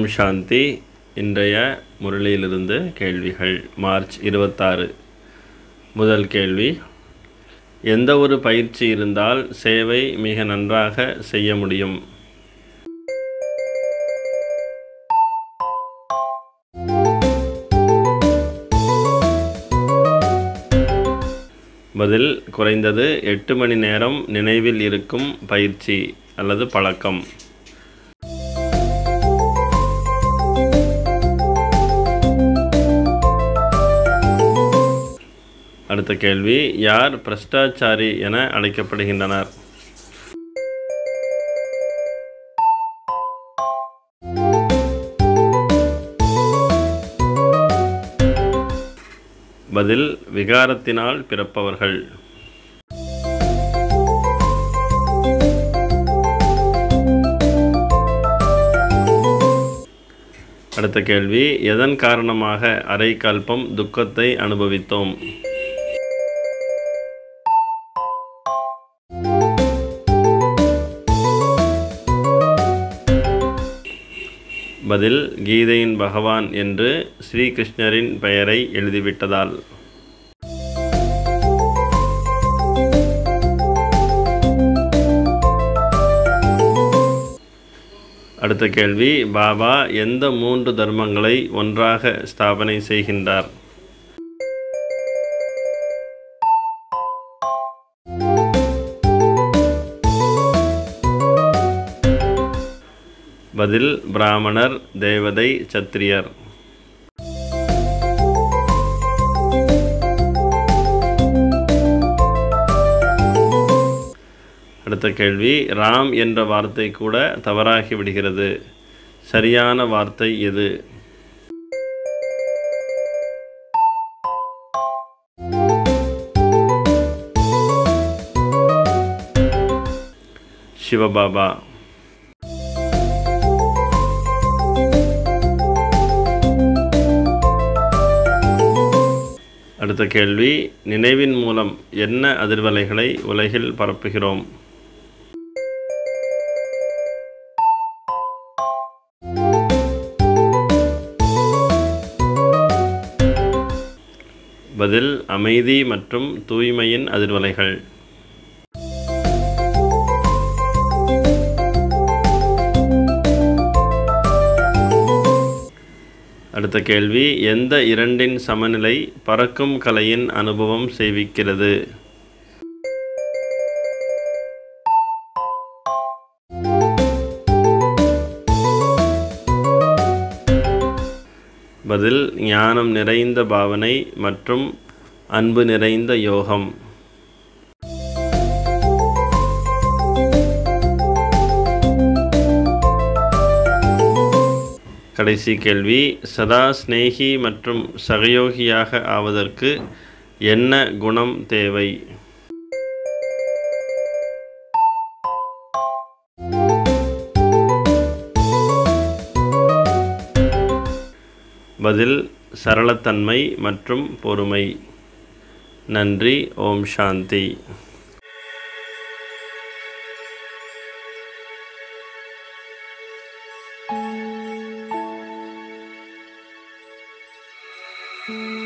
ஓம் சாந்தி இன்றைய முரளியிலிருந்து கேள்விகள் மார்ச் இருபத்தாறு முதல் கேள்வி எந்த ஒரு பயிற்சி இருந்தால் சேவை மிக நன்றாக செய்ய முடியும் பதில் குறைந்தது எட்டு மணி நேரம் நினைவில் இருக்கும் பயிற்சி அல்லது பழக்கம் அடுத்த கேள்வி யார் பிரஷ்டாச்சாரி என அழைக்கப்படுகின்றனர் பதில் விகாரத்தினால் பிறப்பவர்கள் அடுத்த கேள்வி எதன் காரணமாக அரை கல்பம் துக்கத்தை அனுபவித்தோம் பதில் கீதையின் பகவான் என்று ஸ்ரீகிருஷ்ணரின் பெயரை எழுதிவிட்டதால் அடுத்த கேள்வி பாபா எந்த மூன்று தர்மங்களை ஒன்றாக ஸ்தாபனை செய்கின்றார் பதில் பிராமணர் தேவதை சத்திரியர் அடுத்த கேள்வி ராம் என்ற வார்த்தை கூட தவறாகி விடுகிறது சரியான வார்த்தை எது சிவபாபா அடுத்த கேள்வி நினைவின் மூலம் என்ன அதிர்வலைகளை உலகில் பரப்புகிறோம் பதில் அமைதி மற்றும் தூய்மையின் அதிர்வலைகள் அடுத்த கேள்வி எந்த இரண்டின் சமநிலை பறக்கும் கலையின் அனுபவம் செய்விக்கிறது பதில் ஞானம் நிறைந்த பாவனை மற்றும் அன்பு நிறைந்த யோகம் கடைசி கேள்வி சதா ஸ்நேகி மற்றும் சகயோகியாக ஆவதற்கு என்ன குணம் தேவை பதில் சரளத்தன்மை மற்றும் பொறுமை நன்றி ஓம் சாந்தி thank you